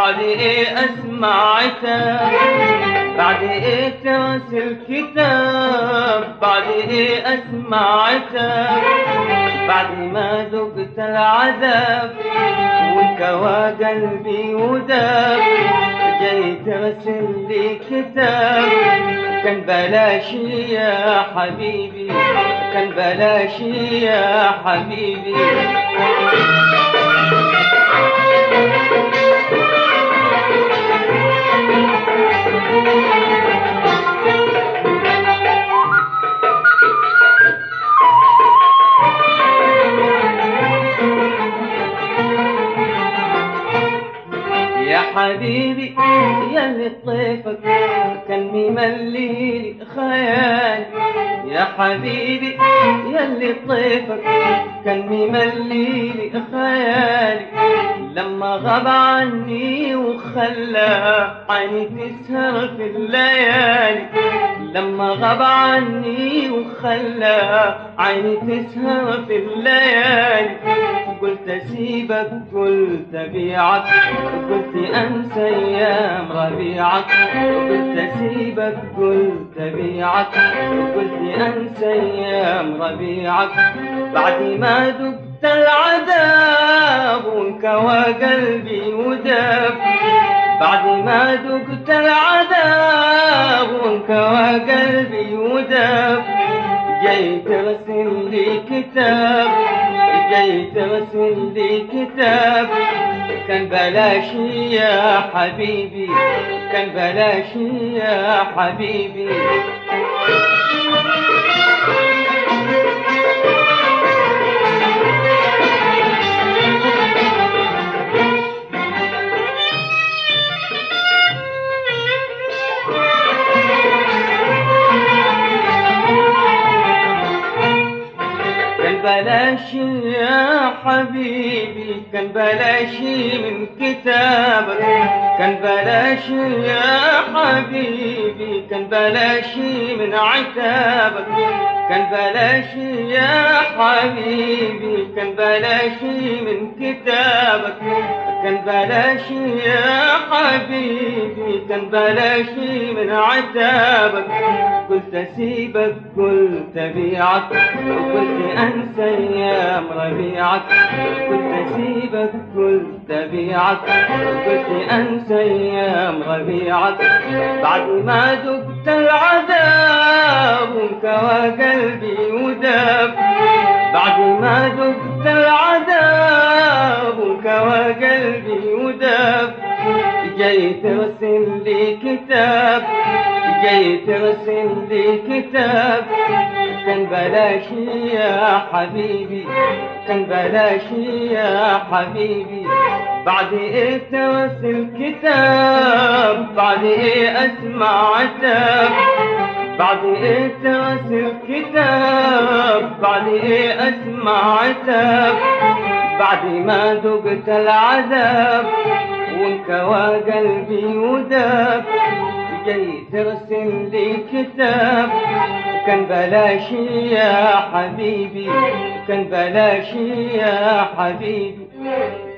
بعد ايه اسمع عتاب بعد ايه ترسل كتاب بعد ايه اسمع عتاب بعد ما ذقت العذاب وكوى قلبي وداب جاي ترسل لي كتاب كان بلاشي يا حبيبي كان بلاشي يا حبيبي يا حبيبي يا اللي طيفك كان ممليلي خيالي يا حبيبي يا اللي طيفك كان ممليلي خيالي لما غاب عني وخلى عيني تسهر في الليالي لما غاب عني وخلى عيني تسهر في الليالي قلت اسيبك قلت ابيعك قلت انسى ايام ربيعك قلت اسيبك قلت ابيعك قلت انسى ايام ربيعك بعد ما ذقت العذاب وانكوى قلبي وداب بعد ما ذقت العذاب وانكوى قلبي وداب جاي ترسل لي كتاب جاي ترسل لي كتاب كان بلاشي يا حبيبي كان بلاشي يا حبيبي كان بلاشي يا حبيبي كان بلاشي من كتابك كان بلاشي يا حبيبي كان بلاشي من عتابك كان بلاشي يا حبيبي كان بلاشي من كتابك كان بلاشي يا حبيبي كان بلاشي من عتابك قلت اسيبك قلت ابيعك وقلت انسى ايام ربيعك قلت اسيبك قلت ابيعك وقلت انسى ايام ربيعك بعد ما ذقت العذاب وانكوى قلبي وداب بعد ما ذقت العذاب وانكوى قلبي وداب جاي ترسل لي كتاب جاي ترسل لي كتاب كان بلاشي يا حبيبي كان بلاشي يا حبيبي بعد ايه ترسل كتاب بعد ايه اسمع عتاب بعد ايه ترسل كتاب بعد ايه اسمع عتاب بعد ما ذقت العذاب وانكوى قلبي وداب جاي ترسل لي كتاب كان بلاشي يا حبيبي كان بلاشي يا حبيبي